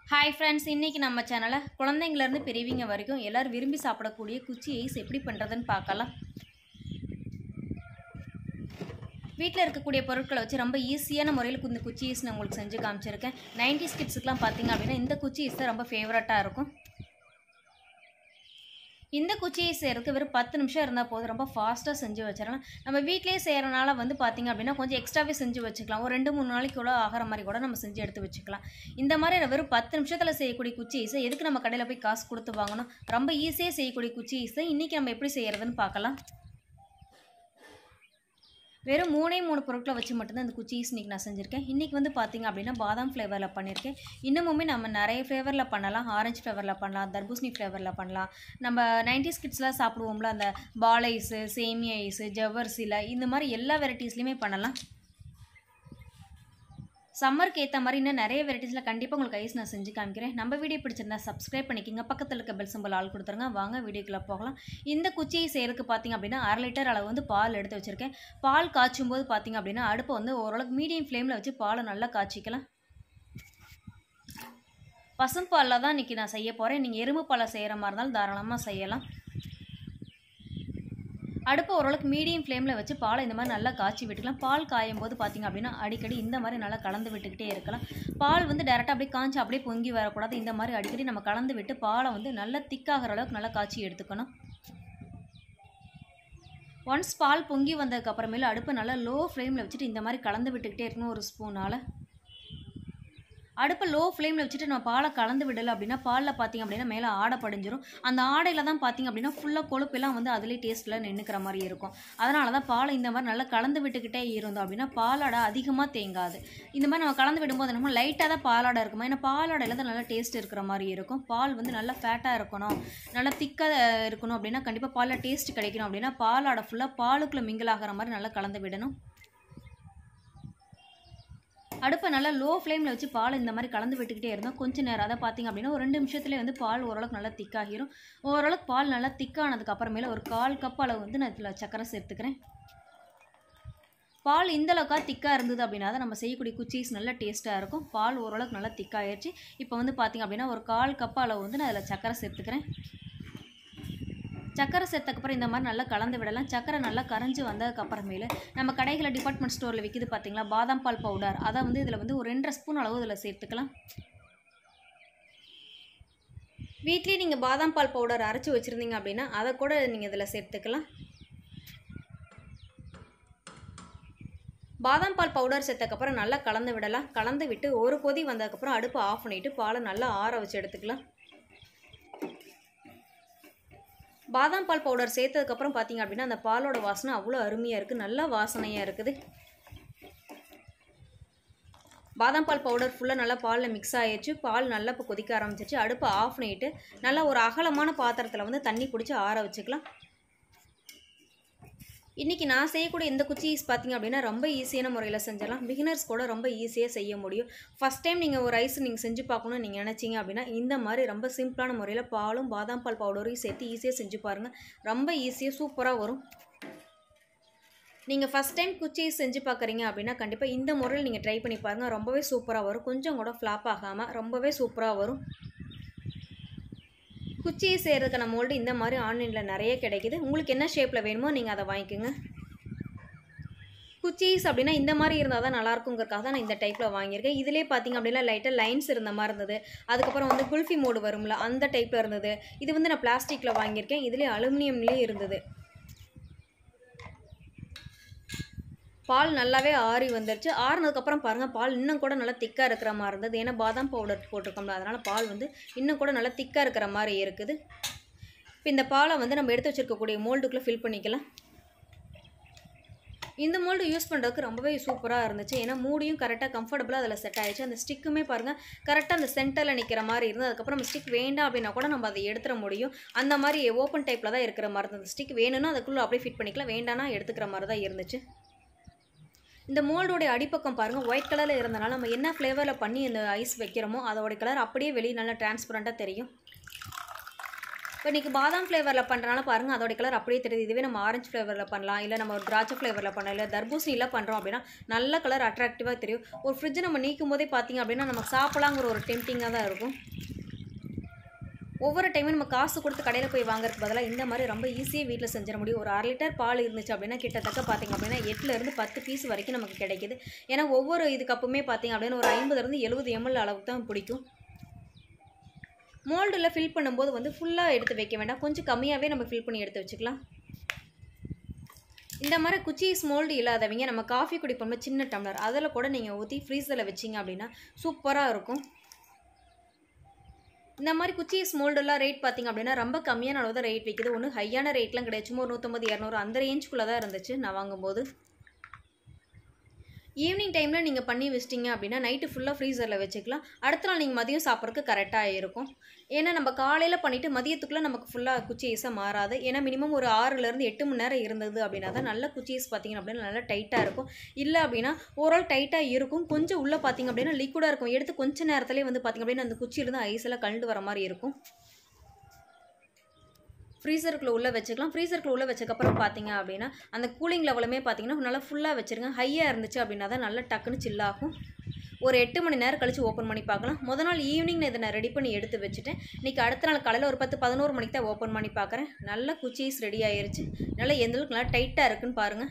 hi friends இன்றைக்கி நம்ம சேனலில் குழந்தைங்கள்லேருந்து பெரியவங்க வரைக்கும் எல்லோரும் விரும்பி சாப்பிடக்கூடிய குச்சி ஐஸ் எப்படி பண்ணுறதுன்னு பார்க்கலாம் வீட்டில் இருக்கக்கூடிய பொருட்களை வச்சு ரொம்ப ஈஸியான முறையில் இந்த குச்சி ஐஸ் நான் உங்களுக்கு செஞ்சு காமிச்சிருக்கேன் நைன்டி கிட்ஸுக்குலாம் பார்த்தீங்க அப்படின்னா இந்த குச்சி ஐஸ் தான் ரொம்ப ஃபேவரட்டாக இருக்கும் இந்த குச்சியை செய்கிறதுக்கு வெறும் பத்து நிமிஷம் இருந்தால் போதும் ரொம்ப ஃபாஸ்ட்டாக செஞ்சு வச்சிடலாம் நம்ம வீட்டிலேயே செய்கிறனால வந்து பார்த்திங்க அப்படின்னா கொஞ்சம் எக்ஸ்ட்ராவே செஞ்சு வச்சுக்கலாம் ஒரு ரெண்டு மூணு நாளைக்கு கூட ஆகிற மாதிரி கூட நம்ம செஞ்சு எடுத்து வச்சுக்கலாம் இந்த மாதிரி வெறும் பத்து நிமிஷத்தில் செய்யக்கூடிய குச்சி ஈஸை எதுக்கு நம்ம கடையில் போய் காசு கொடுத்து வாங்கணும் ரொம்ப ஈஸியாக செய்யக்கூடிய குச்சி ஈஸை இன்றைக்கி நம்ம எப்படி செய்கிறதுன்னு பார்க்கலாம் வெறும் மூணே மூணு பொருட்களை வச்சு மட்டும்தான் இந்த குச்சீஸ் இன்றைக்கி நான் செஞ்சுருக்கேன் இன்றைக்கி வந்து பார்த்திங்க அப்படின்னா பாதாம் ஃப்ளேவரில் பண்ணியிருக்கேன் இன்னமுமே நம்ம நிறைய ஃப்ளேவரில் பண்ணலாம் ஆரஞ்சு ஃப்ளேவரில் பண்ணலாம் தர்பூசணி ஃப்ளேவரில் பண்ணலாம் நம்ம நைன்டிஸ் கிட்ஸ்லாம் சாப்பிடுவோம்ல அந்த பால் ஐஸு சேமியா ஐஸு ஜவ்வரிசியில் இந்த மாதிரி எல்லா வெரைட்டிஸ்லையுமே பண்ணலாம் சம்மருக்கு ஏற்ற மாதிரி இன்னும் நிறைய வெரைட்டிஸில் கண்டிப்பாக உங்களுக்கு ஐஸ் நான் செஞ்சு காமிக்கிறேன் நம்ம வீடியோ பிடிச்சிருந்தா சப்ஸ்கிரைப் பண்ணிக்கோங்க பக்கத்தில் இருக்க பெல் சிம்பிள் ஆள் கொடுத்துருங்க வாங்க வீடியோக்குள்ளே போகலாம் இந்த குச்சியை செய்கிறதுக்கு பார்த்தீங்க அப்படின்னா அரை லிட்டர் அளவு வந்து பால் எடுத்து வச்சுருக்கேன் பால் காய்ச்சும் போது பார்த்தீங்க அப்படின்னா அடுப்பை வந்து ஓரளவுக்கு மீடியம் ஃப்ளேமில் வச்சு பாலை நல்லா காய்ச்சிக்கலாம் பசும்பாலில் தான் இன்றைக்கி நான் செய்ய போகிறேன் நீங்கள் எறும்பு பாலை செய்கிற மாதிரி இருந்தாலும் தாராளமாக செய்யலாம் அடுப்பை ஓரளவுக்கு மீடியம் ஃப்ளேமில் வச்சு பாலை இந்த மாதிரி நல்லா காய்ச்சி விட்டுக்கலாம் பால் காயும் போது பார்த்திங்க அப்படின்னா அடிக்கடி இந்த மாதிரி நல்லா கலந்து விட்டுக்கிட்டே இருக்கலாம் பால் வந்து டேரெக்டாக அப்படியே காய்ச்சி அப்படியே பொங்கி வரக்கூடாது இந்த மாதிரி அடிக்கடி நம்ம கலந்து விட்டு பாலை வந்து நல்லா திக்காகிற அளவுக்கு நல்லா காய்ச்சி எடுத்துக்கணும் ஒன்ஸ் பால் பொங்கி வந்ததுக்கப்புறமேல அடுப்பை நல்லா லோ ஃப்ளேமில் வச்சுட்டு இந்த மாதிரி கலந்து விட்டுக்கிட்டே இருக்கணும் ஒரு ஸ்பூனால் அடுப்பை லோ ஃப்ளேமில் வச்சுட்டு நம்ம பாலை கலந்து விடலை அப்படின்னா பாலில் பார்த்திங்க அப்படின்னா மேலே ஆடை படிஞ்சிரும் அந்த ஆடையில் தான் பார்த்திங்க அப்படின்னா ஃபுல்லாக கொழுப்பெல்லாம் வந்து அதிலே டேஸ்ட்டில் நின்றுக்கிற மாதிரி இருக்கும் அதனால தான் பாலை இந்த மாதிரி நல்லா கலந்து விட்டுக்கிட்டே இருந்தோம் அப்படின்னா பாலாடை அதிகமாக தேங்காது இந்த மாதிரி நம்ம கலந்து விடும்போது நம்ம லைட்டாக தான் பாலாடை இருக்குமா ஏன்னா பாலாடையில் தான் நல்லா டேஸ்ட் இருக்கிற மாதிரி இருக்கும் பால் வந்து நல்லா ஃபேட்டாக இருக்கணும் நல்லா திக்காக இருக்கணும் அப்படின்னா கண்டிப்பாக பாலில் டேஸ்ட் கிடைக்கணும் அப்படின்னா பாலாடை ஃபுல்லாக பாலுக்குள்ளே மிங்கிள் ஆகிற மாதிரி நல்லா கலந்து விடணும் அடுப்பை நல்லா லோ ஃப்ளேமில் வச்சு பால் இந்த மாதிரி கலந்து விட்டுக்கிட்டே இருந்தோம் கொஞ்சம் நேரம் அதை பார்த்திங்க அப்படின்னா ஒரு ரெண்டு நிமிஷத்துலேயே வந்து பால் ஓரளவுக்கு நல்லா திக்காகிரும் ஓரளவுக்கு பால் நல்லா திக்கானதுக்கு அப்புறமேல ஒரு கால் கப் அளவு வந்து நான் இதில் சக்கரை சேர்த்துக்கிறேன் பால் இந்த அளவுக்கா திக்காக இருந்தது அப்படின்னா தான் நம்ம செய்யக்கூடிய குச்சீஸ் நல்லா டேஸ்ட்டாக இருக்கும் பால் ஓரளவுக்கு நல்லா திக்காகிடுச்சு இப்போ வந்து பார்த்திங்க அப்படின்னா ஒரு கால் கப் அளவு வந்து நான் அதில் சக்கரை சேர்த்துக்கிறேன் சக்கரை சேர்த்தக்கப்புறம் இந்த மாதிரி நல்லா கலந்து விடலாம் சக்கரை நல்லா கரைஞ்சி வந்ததுக்கப்புறமேலு நம்ம கடைகளில் டிபார்ட்மெண்ட் ஸ்டோரில் விற்கிது பார்த்தீங்களா பாதாம் பால் பவுடர் அதை வந்து இதில் வந்து ஒரு ரெண்டரை ஸ்பூன் அளவு இதில் சேர்த்துக்கலாம் வீட்லேயே நீங்கள் பாதாம் பால் பவுடர் அரைச்சி வச்சுருந்தீங்க அப்படின்னா அதை கூட நீங்கள் இதில் சேர்த்துக்கலாம் பாதாம் பால் பவுடர் சேர்த்தக்கப்புறம் நல்லா கலந்து விடலாம் கலந்து விட்டு ஒரு கொதி வந்ததுக்கப்புறம் அடுப்பு ஆஃப் பண்ணிவிட்டு பாலை நல்லா ஆற வச்சு எடுத்துக்கலாம் பாதாம் பால் பவுடர் சேர்த்ததுக்கப்புறம் பார்த்தீங்க அப்படின்னா அந்த பாலோட வாசனை அவ்வளோ அருமையாக இருக்குது நல்ல வாசனையாக இருக்குது பாதாம் பால் பவுடர் ஃபுல்லாக நல்லா பாலில் மிக்ஸ் ஆகிடுச்சு பால் நல்லா இப்போ கொதிக்க ஆரம்பிச்சிச்சு அடுப்பை ஆஃப் பண்ணிவிட்டு நல்லா ஒரு அகலமான பாத்திரத்தில் வந்து தண்ணி பிடிச்சி ஆற வச்சுக்கலாம் இன்றைக்கி நான் செய்யக்கூடிய இந்த குச்சீஸ் பார்த்திங்க அப்படின்னா ரொம்ப ஈஸியான முறையில் செஞ்சிடலாம் பிகினர்ஸ் கூட ரொம்ப ஈஸியாக செய்ய முடியும் ஃபஸ்ட் டைம் நீங்கள் ஒரு ரைஸ் நீங்கள் செஞ்சு பார்க்கணும்னு நீங்கள் நினச்சிங்க அப்படின்னா இந்த மாதிரி ரொம்ப சிம்பிளான முறையில் பாலும் பாதாம் பால் பவுடரையும் சேர்த்து ஈஸியாக செஞ்சு பாருங்கள் ரொம்ப ஈஸியாக சூப்பராக வரும் நீங்கள் ஃபஸ்ட் டைம் குச்சீஸ் செஞ்சு பார்க்குறீங்க அப்படின்னா கண்டிப்பாக இந்த முறையில் நீங்கள் ட்ரை பண்ணி பாருங்கள் ரொம்பவே சூப்பராக வரும் கொஞ்சம் கூட ஃப்ளாப் ஆகாமல் ரொம்பவே சூப்பராக வரும் குச்சியை செய்கிறதுக்கான மோல்டு இந்த மாதிரி ஆன்லைனில் நிறைய கிடைக்குது உங்களுக்கு என்ன ஷேப்பில் வேணுமோ நீங்கள் அதை வாங்கிக்கோங்க குச்சீஸ் அப்படின்னா இந்த மாதிரி இருந்தால் தான் நல்லாயிருக்குங்கிறக்காக தான் நான் இந்த டைப்பில் வாங்கியிருக்கேன் இதிலே பார்த்திங்க அப்படின்னா லைட்டாக லைன்ஸ் இருந்த மாதிரி இருந்தது அதுக்கப்புறம் வந்து குல்ஃபி மோடு வரும்ல அந்த டைப்பில் இருந்தது இது வந்து நான் பிளாஸ்டிக்கில் வாங்கியிருக்கேன் இதிலே அலுமினியம்லேயும் இருந்தது பால் நல்லாவே ஆறி வந்துருச்சு ஆறுனதுக்கப்புறம் பாருங்கள் பால் இன்னும் கூட நல்லா திக்காக இருக்கிற மாதிரி இருந்தது ஏன்னா பாதாம் பவுடர் போட்டிருக்கோம்ல அதனால் பால் வந்து இன்னும் கூட நல்லா திக்காக இருக்கிற மாதிரி இருக்குது இப்போ இந்த பாலை வந்து நம்ம எடுத்து வச்சுருக்கக்கூடிய மோல்டுக்குள்ளே ஃபில் பண்ணிக்கலாம் இந்த மோல்டு யூஸ் பண்ணுறதுக்கு ரொம்பவே சூப்பராக இருந்துச்சு ஏன்னா மூடியும் கரெக்டாக கம்ஃபர்டபுளாக அதில் செட் ஆயிடுச்சு அந்த ஸ்டிக்குமே பாருங்கள் கரெக்டாக அந்த சென்டரில் நிற்கிற மாதிரி இருந்தது அதுக்கப்புறம் நம்ம ஸ்டிக் வேண்டாம் அப்படின்னா கூட நம்ம அதை எடுத்துட முடியும் அந்த மாதிரி ஓப்பன் டைப்பில் தான் இருக்கிற மாதிரி இருந்தது ஸ்டிக் வேணும்னா அதுக்குள்ளே அப்படியே ஃபிட் பண்ணிக்கலாம் வேண்டாம்னா எடுத்துக்கிற மாதிரி தான் இருந்துச்சு இந்த மோல்டோடைய அடிப்பக்கம் பாருங்கள் ஒயிட் கலரில் இருந்தனால நம்ம என்ன ஃப்ளேவரில் பண்ணி இந்த ஐஸ் வைக்கிறோமோ அதோடைய கலர் அப்படியே வெளியே நல்லா டிரான்ஸ்பரண்ட்டாக தெரியும் இப்போ இன்றைக்கி பாதாம் ஃப்ளேவரில் பண்ணுறனால பாருங்கள் அதோட கலர் அப்படியே தெரியுது இதுவே நம்ம ஆரஞ்சு ஃப்ளேவரில் பண்ணலாம் இல்லை நம்ம ஒரு திராட்சை ஃப்ளேவரில் பண்ணலாம் இல்லை தர்பூசணியில் பண்ணுறோம் அப்படின்னா நல்ல கலர் அட்ராக்டிவாக தெரியும் ஒரு ஃப்ரிட்ஜை நம்ம நீக்கும் போதே பார்த்தீங்க அப்படின்னா நம்ம சாப்பிடலாங்கிற ஒரு டெம்டிங்காக தான் இருக்கும் ஒவ்வொரு டைமும் நம்ம காசு கொடுத்து கடையில் போய் வாங்குறதுக்கு பதிலாக இந்த மாதிரி ரொம்ப ஈஸியாக வீட்டில் செஞ்சிட முடியும் ஒரு அரை லிட்டர் பால் இருந்துச்சு அப்படின்னா கிட்டத்தட்ட பார்த்தீங்க அப்படின்னா எட்டுலேருந்து பத்து பீஸ் வரைக்கும் நமக்கு கிடைக்குது ஏன்னா ஒவ்வொரு இது கப்புமே பார்த்தீங்க அப்படின்னா ஒரு ஐம்பதுலேருந்து எழுபது எம்எல் அளவுக்கு தான் பிடிக்கும் மோல்டில் ஃபில் பண்ணும்போது வந்து ஃபுல்லாக எடுத்து வைக்க வேண்டாம் கொஞ்சம் கம்மியாகவே நம்ம ஃபில் பண்ணி எடுத்து வச்சுக்கலாம் இந்த மாதிரி குச்சீஸ் மோல்டு இல்லாதவங்க நம்ம காஃபி குடிப்போம் சின்ன டம்ளர் அதில் கூட நீங்கள் ஊற்றி ஃப்ரீசரில் வச்சிங்க அப்படின்னா சூப்பராக இருக்கும் இந்த மாதிரி குச்சீஸ் மோல்டெல்லாம் ரேட் பார்த்தீங்க அப்படின்னா ரொம்ப கம்மியான அளவு தான் ரேட் விற்கிது ஒன்றும் ஹையான ரேட்லாம் கிடையாது சும்மா ஒரு நூற்றம்பது இரநூறு அந்த ரேஞ்சுக்குள்ளே தான் இருந்துச்சு நான் வாங்கும்போது ஈவினிங் டைமில் நீங்கள் பண்ணி வச்சிட்டிங்க அப்படின்னா நைட்டு ஃபுல்லாக ஃப்ரீசரில் வச்சுக்கலாம் அடுத்த நாள் நீங்கள் மதியம் சாப்பிட்றதுக்கு கரெக்டாக இருக்கும் ஏன்னா நம்ம காலையில் பண்ணிவிட்டு மதியத்துக்குள்ளே நமக்கு ஃபுல்லாக குச்சீஸாக மாறாது ஏன்னா மினிமம் ஒரு ஆறுலேருந்து எட்டு மணி நேரம் இருந்தது அப்படின்னா தான் நல்ல குச்சீஸ் பார்த்தீங்க அப்படின்னா நல்லா டைட்டாக இருக்கும் இல்லை அப்படின்னா ஓரளவு டைட்டாக இருக்கும் கொஞ்சம் உள்ளே பார்த்தீங்க அப்படின்னா லிக்விடாக இருக்கும் எடுத்து கொஞ்ச நேரத்துலேயே வந்து பார்த்தீங்க அப்படின்னா அந்த குச்சியிலேருந்து ஐஸ் எல்லாம் கழண்டு வர மாதிரி இருக்கும் ஃப்ரீசருக்குள்ளே உள்ளே வச்சுக்கலாம் ஃப்ரீசருக்குள்ளே உள்ளே வச்சக்கப்புறம் பார்த்தீங்க அப்படின்னா அந்த கூலிங் லெவலுமே பார்த்தீங்கன்னா நல்லா ஃபுல்லாக வச்சுருங்க ஹையாக இருந்துச்சு அப்படின்னா தான் நல்லா டக்குன்னு சில்லாகும் ஒரு எட்டு மணி நேரம் கழித்து ஓப்பன் பண்ணி பார்க்கலாம் முத நாள் ஈவினிங் நான் இதை நான் ரெடி பண்ணி எடுத்து வச்சுட்டேன் இன்றைக்கி அடுத்த நாள் காலையில் ஒரு பத்து பதினோரு மணிக்கு தான் ஓப்பன் பண்ணி பார்க்குறேன் நல்ல குச்சீஸ் ரெடி ஆயிருச்சு நல்லா எந்த அளவுக்கு நல்லா டைட்டாக இருக்குன்னு பாருங்கள்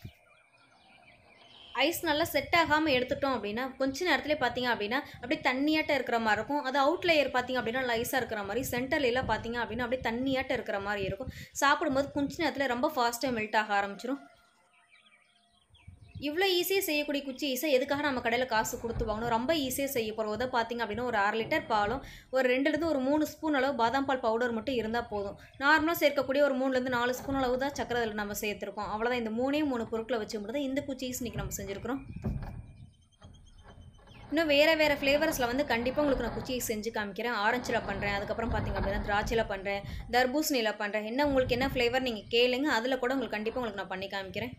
ஐஸ் நல்லா செட் ஆகாமல் எடுத்துட்டோம் அப்படின்னா கொஞ்ச நேரத்துலேயே பார்த்தீங்க அப்படின்னா அப்படியே தண்ணியாட்டம் இருக்கிற மாதிரி இருக்கும் அது அவுட் லேயர் பார்த்தீங்க அப்படின்னா லைஸாக இருக்கிற மாதிரி சென்டர்லாம் பார்த்தீங்க அப்படின்னா அப்படியே தண்ணியாட்டம் இருக்கிற மாதிரி இருக்கும் சாப்பிடும்போது கொஞ்ச நேரத்தில் ரொம்ப ஃபாஸ்ட்டாக மெல்ட் ஆக ஆரம்பிச்சிடும் இவ்வளோ ஈஸியாக செய்யக்கூடிய குச்சி ஈஸை எதுக்காக நம்ம கடையில் காசு கொடுத்து வாங்கணும் ரொம்ப ஈஸியாக செய்ய போகிறோம் உதை பார்த்தீங்க அப்படின்னா ஒரு அரை லிட்டர் பாலும் ஒரு ரெண்டுலேருந்து ஒரு மூணு ஸ்பூன் அளவு பாதாம் பால் பவுடர் மட்டும் இருந்தால் போதும் நார்மலாக சேர்க்கக்கூடிய ஒரு மூணுலேருந்து நாலு ஸ்பூன் அளவு தான் சக்கரை அதில் நம்ம சேர்த்துருக்கோம் அவ்வளோதான் இந்த மூணே மூணு பொருட்களை வச்சு மட்டும் தான் இந்த குச்சீஸ் இன்றைக்கி நம்ம செஞ்சுருக்கிறோம் இன்னும் வேறு வேறு ஃப்ளேவர்ஸில் வந்து கண்டிப்பாக உங்களுக்கு நான் குச்சி செஞ்சு காமிக்கிறேன் ஆரஞ்சில் பண்ணுறேன் அதுக்கப்புறம் பார்த்தீங்க அப்படின்னா திராட்சையில் பண்ணுறேன் தர்பூசணியில் பண்ணுறேன் என்ன உங்களுக்கு என்ன ஃப்ளேவர் நீங்கள் கேளுங்க அதில் கூட உங்களுக்கு கண்டிப்பாக உங்களுக்கு நான் பண்ணி காமிக்கிறேன்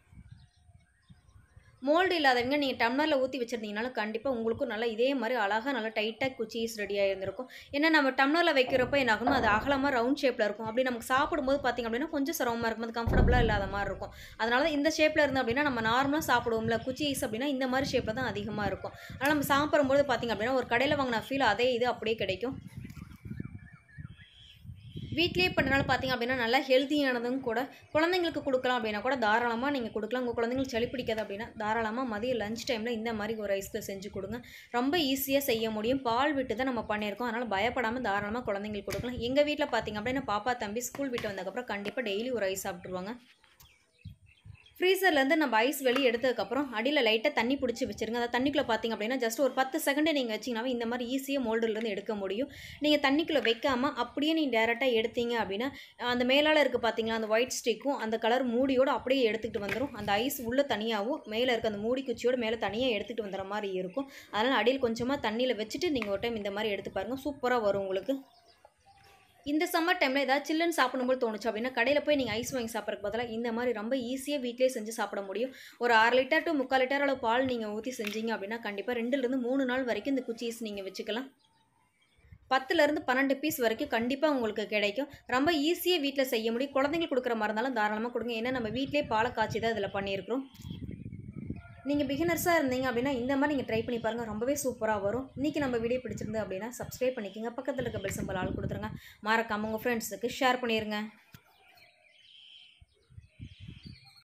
மோல்டு இல்லாதவங்க நீங்கள் டம்ளரில் ஊற்றி வச்சுருந்தீங்கனாலும் கண்டிப்பாக உங்களுக்கும் நல்லா இதே மாதிரி அழகாக நல்லா டைட்டாக குச்சீஸ் ரெடியாக இருந்திருக்கும் ஏன்னா நம்ம டம்ளரில் வைக்கிறப்ப என்ன ஆகணும் அது அகலமாக ரவுண்ட் ஷேப்பில் இருக்கும் அப்படி நமக்கு சாப்பிடும்போது பார்த்திங்க அப்படின்னா கொஞ்சம் சிரமமாக இருக்கும் அது கம்ஃபர்டபுளாக இல்லாத மாதிரி இருக்கும் அதனால தான் இந்த ஷேப்பில் இருந்து அப்படின்னா நம்ம நார்மலாக சாப்பிடுவோம்ல குச்சீஸ் அப்படின்னா இந்த மாதிரி ஷேப்பில் தான் அதிகமாக இருக்கும் அதனால் நம்ம சாப்பிடும்போது பார்த்திங்க அப்படின்னா ஒரு கடையில் வாங்கின ஃபீல் அதே இது அப்படியே கிடைக்கும் வீட்லேயே பண்ணுறனால பார்த்தீங்க அப்படின்னா நல்லா ஹெல்த்தியானதும் கூட குழந்தைங்களுக்கு கொடுக்கலாம் அப்படின்னா கூட தாராளமாக நீங்கள் கொடுக்கலாம் உங்கள் குழந்தைங்களுக்கு சளி பிடிக்காது அப்படின்னா தாராளமாக மதியம் லஞ்ச் டைமில் இந்த மாதிரி ஒரு ரைஸில் செஞ்சு கொடுங்க ரொம்ப ஈஸியாக செய்ய முடியும் பால் விட்டு தான் நம்ம பண்ணியிருக்கோம் அதனால் பயப்படாமல் தாராளமாக குழந்தைங்களுக்கு கொடுக்கலாம் எங்கள் வீட்டில் பார்த்தீங்க அப்படின்னா பாப்பா தம்பி ஸ்கூல் விட்டு வந்ததுக்கப்புறம் கண்டிப்பாக டெய்லி ஒரு ரைஸ் சாப்பிட்ருவாங்க ஃப்ரீசர்லேருந்து நம்ம ஐஸ் வெளியே எடுத்ததுக்கப்புறம் அடியில் லைட்டாக தண்ணி பிடிச்சி வச்சிருங்க அதை தண்ணிக்குள்ளே பார்த்தீங்க அப்படின்னா ஜஸ்ட் ஒரு பத்து செகண்டே நீங்கள் வச்சிங்கனாவே இந்த மாதிரி ஈஸியாக மோல்டுலேருந்து எடுக்க முடியும் நீங்கள் தண்ணிக்குள்ளே வைக்காமல் அப்படியே நீங்கள் டேரெக்டாக எடுத்தீங்க அப்படின்னா அந்த மேலால் இருக்குது பார்த்தீங்களா அந்த ஒயிட் ஸ்டிக்கும் அந்த கலர் மூடியோடு அப்படியே எடுத்துகிட்டு வந்துடும் அந்த ஐஸ் உள்ளே தனியாகவும் மேலே இருக்க அந்த மூடி குச்சியோட மேலே தனியாக எடுத்துகிட்டு வந்துடுற மாதிரி இருக்கும் அதனால் அடியில் கொஞ்சமாக தண்ணியில் வச்சுட்டு நீங்கள் ஒரு டைம் இந்த மாதிரி எடுத்து பாருங்கள் சூப்பராக வரும் உங்களுக்கு இந்த சம்மர் டைமில் ஏதாவது சில்லுன்னு சாப்பிடும்போது தோணுச்சு அப்படின்னா கடையில் போய் நீங்கள் ஐஸ் வாங்கி சாப்பிட்றதுக்கு பதிலாக இந்த மாதிரி ரொம்ப ஈஸியாக வீட்டிலே செஞ்சு சாப்பிட முடியும் ஒரு அரை லிட்டர் டு முக்கால் லிட்டர் அளவு பால் நீங்கள் ஊற்றி செஞ்சீங்க அப்படின்னா கண்டிப்பாக ரெண்டுலேருந்து மூணு நாள் வரைக்கும் இந்த குச்சீஸ் நீங்கள் வச்சுக்கலாம் பத்துலேருந்து பன்னெண்டு பீஸ் வரைக்கும் கண்டிப்பாக உங்களுக்கு கிடைக்கும் ரொம்ப ஈஸியாக வீட்டில் செய்ய முடியும் குழந்தைங்களுக்கு கொடுக்குற மாதிரி இருந்தாலும் தாராளமாக கொடுங்க ஏன்னா நம்ம வீட்டிலே பாலை காய்ச்சி தான் இதில் பண்ணியிருக்கிறோம் நீங்கள் பிகினர்ஸாக இருந்தீங்க அப்படின்னா இந்த மாதிரி நீங்கள் ட்ரை பண்ணி பாருங்கள் ரொம்பவே சூப்பராக வரும் இன்றைக்கி நம்ம வீடியோ பிடிச்சிருந்து அப்படின்னா சப்ஸ்கிரைப் பண்ணிக்கோங்க பக்கத்தில் இருக்க பெல் சிம்பிள் ஆள் கொடுத்துருங்க மறக்காம உங்கள் ஃப்ரெண்ட்ஸுக்கு ஷேர் பண்ணிடுங்க